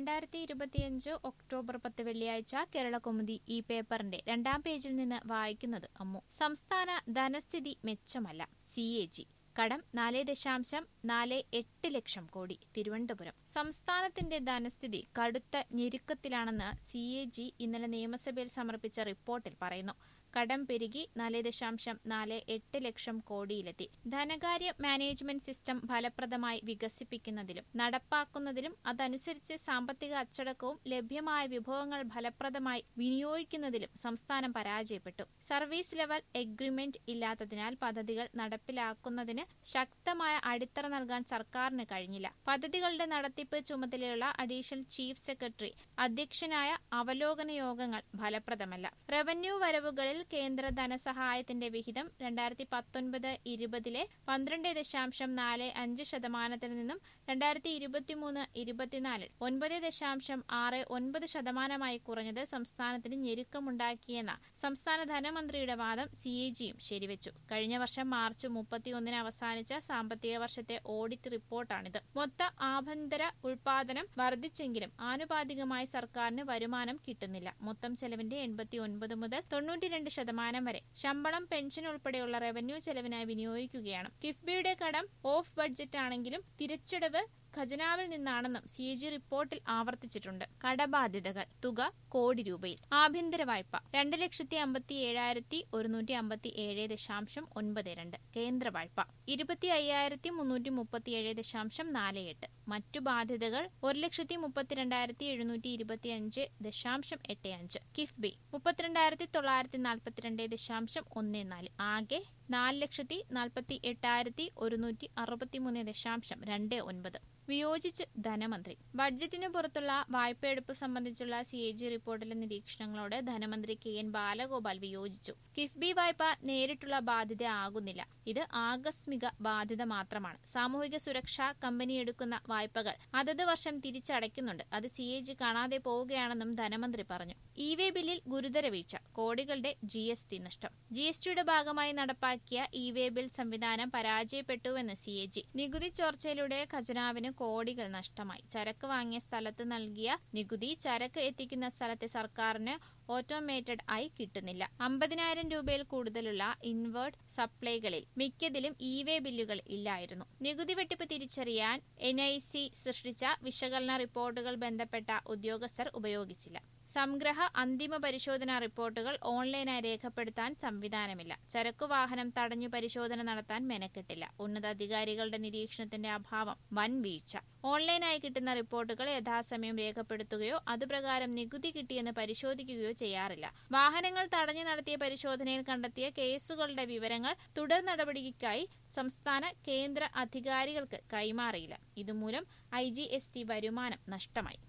രണ്ടായിരത്തി ഇരുപത്തിയഞ്ച് ഒക്ടോബർ പത്ത് വെള്ളിയാഴ്ച കേരളകൗമുദി ഈ പേപ്പറിന്റെ രണ്ടാം പേജിൽ നിന്ന് വായിക്കുന്നത് അമ്മു സംസ്ഥാന ധനസ്ഥിതി മെച്ചമല്ല സി എ ജി കടം നാല് ദശാംശം നാല് എട്ട് ലക്ഷം കോടി തിരുവനന്തപുരം സംസ്ഥാനത്തിന്റെ ധനസ്ഥിതി കടുത്ത ഞെരുക്കത്തിലാണെന്ന് സി എ ജി ഇന്നലെ നിയമസഭയിൽ സമർപ്പിച്ച റിപ്പോർട്ടിൽ പറയുന്നു കടം പെരുകി നാല് ദശാംശം നാല് എട്ട് ലക്ഷം കോടിയിലെത്തി ധനകാര്യ മാനേജ്മെന്റ് സിസ്റ്റം ഫലപ്രദമായി വികസിപ്പിക്കുന്നതിലും നടപ്പാക്കുന്നതിലും അതനുസരിച്ച് സാമ്പത്തിക അച്ചടക്കവും ലഭ്യമായ വിഭവങ്ങൾ ഫലപ്രദമായി വിനിയോഗിക്കുന്നതിലും സംസ്ഥാനം പരാജയപ്പെട്ടു സർവീസ് ലെവൽ എഗ്രിമെന്റ് ഇല്ലാത്തതിനാൽ പദ്ധതികൾ നടപ്പിലാക്കുന്നതിന് ശക്തമായ അടിത്തറ നൽകാൻ സർക്കാരിന് കഴിഞ്ഞില്ല പദ്ധതികളുടെ നടത്തിപ്പ് ചുമതലയുള്ള അഡീഷണൽ ചീഫ് സെക്രട്ടറി അധ്യക്ഷനായ അവലോകന യോഗങ്ങൾ ഫലപ്രദമല്ല റവന്യൂ വരവുകളിൽ കേന്ദ്ര ധനസഹായത്തിന്റെ വിഹിതം രണ്ടായിരത്തി പത്തൊൻപത് ഇരുപതിലെ പന്ത്രണ്ട് ദശാംശം നാല് അഞ്ച് ശതമാനത്തിൽ നിന്നും രണ്ടായിരത്തി ഇരുപത്തിമൂന്ന് ഇരുപത്തിനാലിൽ ഒൻപത് ദശാംശം ആറ് ഒൻപത് ശതമാനമായി കുറഞ്ഞത് സംസ്ഥാനത്തിന് ഞെരുക്കമുണ്ടാക്കിയെന്ന സംസ്ഥാന ധനമന്ത്രിയുടെ വാദം സി എ ജിയും ശരിവച്ചു കഴിഞ്ഞ വർഷം മാർച്ച് മുപ്പത്തിയൊന്നിന് അവസാനിച്ച സാമ്പത്തിക വർഷത്തെ ഓഡിറ്റ് റിപ്പോർട്ടാണിത് മൊത്ത ആഭ്യന്തര ഉൽപാദനം വർദ്ധിച്ചെങ്കിലും ആനുപാതികമായി സർക്കാരിന് വരുമാനം കിട്ടുന്നില്ല മൊത്തം ചെലവിന്റെ എൺപത്തിയൊൻപത് മുതൽ തൊണ്ണൂറ്റിരണ്ട് ശതമാനം വരെ ശമ്പളം പെൻഷൻ ഉൾപ്പെടെയുള്ള റവന്യൂ ചെലവിനായി വിനിയോഗിക്കുകയാണ് കിഫ്ബിയുടെ കടം ഓഫ് ബഡ്ജറ്റ് ആണെങ്കിലും തിരിച്ചടവ് ഖജനാവിൽ നിന്നാണെന്നും സി എ ജി റിപ്പോർട്ടിൽ ആവർത്തിച്ചിട്ടുണ്ട് കടബാധ്യതകൾ തുക കോടി രൂപയിൽ ആഭ്യന്തര വായ്പ രണ്ട് ലക്ഷത്തി അമ്പത്തി ഏഴായിരത്തി ഒരുന്നൂറ്റി അമ്പത്തി ഏഴ് ദശാംശം ഒൻപത് രണ്ട് കേന്ദ്ര വായ്പ ഇരുപത്തി അയ്യായിരത്തി മുന്നൂറ്റി മുപ്പത്തിയേഴ് ദശാംശം നാല് എട്ട് മറ്റു ബാധ്യതകൾ ഒരു ലക്ഷത്തി മുപ്പത്തിരണ്ടായിരത്തി എഴുന്നൂറ്റി ഇരുപത്തി അഞ്ച് ദശാംശം എട്ട് അഞ്ച് കിഫ്ബി മുപ്പത്തിരണ്ടായിരത്തി തൊള്ളായിരത്തി നാൽപ്പത്തിരണ്ട് ദശാംശം ഒന്ന് നാല് ആകെ നാല് ലക്ഷത്തി നാൽപ്പത്തി എട്ടായിരത്തി ഒരുന്നൂറ്റി അറുപത്തിമൂന്ന് ദശാംശം രണ്ട് ഒൻപത് വിയോജിച്ച് ധനമന്ത്രി ബഡ്ജറ്റിന് പുറത്തുള്ള വായ്പയെടുപ്പ് സംബന്ധിച്ചുള്ള സി എ ജി റിപ്പോർട്ടിലെ നിരീക്ഷണങ്ങളോട് ധനമന്ത്രി കെ എൻ ബാലഗോപാൽ വിയോജിച്ചു കിഫ്ബി വായ്പ നേരിട്ടുള്ള ബാധ്യത ആകുന്നില്ല ഇത് ആകസ്മിക ബാധ്യത മാത്രമാണ് സാമൂഹിക സുരക്ഷാ കമ്പനി എടുക്കുന്ന വായ്പകൾ അതത് വർഷം തിരിച്ചടയ്ക്കുന്നുണ്ട് അത് സി എ ജി കാണാതെ പോവുകയാണെന്നും ധനമന്ത്രി പറഞ്ഞു ഇ വേ ബില്ലിൽ ഗുരുതര വീഴ്ച കോടികളുടെ ജി എസ് ടി നഷ്ടം ജി എസ് ടിയുടെ ഭാഗമായി നടപ്പാക്കിയ ഇ വേ ബിൽ സംവിധാനം പരാജയപ്പെട്ടുവെന്ന് സി എ ജി നികുതി ചോർച്ചയിലൂടെ ഖജനാവിന് കോടികൾ നഷ്ടമായി ചരക്ക് വാങ്ങിയ സ്ഥലത്ത് നൽകിയ നികുതി ചരക്ക് എത്തിക്കുന്ന സ്ഥലത്തെ സർക്കാരിന് ഓട്ടോമേറ്റഡ് ആയി കിട്ടുന്നില്ല അമ്പതിനായിരം രൂപയിൽ കൂടുതലുള്ള ഇൻവേർട്ട് സപ്ലൈകളിൽ മിക്കതിലും ഇ വേ ബില്ലുകൾ ഇല്ലായിരുന്നു നികുതി വെട്ടിപ്പ് തിരിച്ചറിയാൻ എൻ ഐ സി സൃഷ്ടിച്ച വിശകലന റിപ്പോർട്ടുകൾ ബന്ധപ്പെട്ട ഉദ്യോഗസ്ഥർ ഉപയോഗിച്ചില്ല സംഗ്രഹ അന്തിമ പരിശോധനാ റിപ്പോർട്ടുകൾ ഓൺലൈനായി രേഖപ്പെടുത്താൻ സംവിധാനമില്ല ചരക്കു വാഹനം തടഞ്ഞു പരിശോധന നടത്താൻ മെനക്കെട്ടില്ല ഉന്നതാധികാരികളുടെ നിരീക്ഷണത്തിന്റെ അഭാവം വൻ വീഴ്ച ഓൺലൈനായി കിട്ടുന്ന റിപ്പോർട്ടുകൾ യഥാസമയം രേഖപ്പെടുത്തുകയോ അതുപ്രകാരം നികുതി കിട്ടിയെന്ന് പരിശോധിക്കുകയോ ചെയ്യാറില്ല വാഹനങ്ങൾ തടഞ്ഞു നടത്തിയ പരിശോധനയിൽ കണ്ടെത്തിയ കേസുകളുടെ വിവരങ്ങൾ തുടർ നടപടിക്കായി സംസ്ഥാന കേന്ദ്ര അധികാരികൾക്ക് കൈമാറിയില്ല ഇതുമൂലം ഐ ജി എസ് ടി വരുമാനം നഷ്ടമായി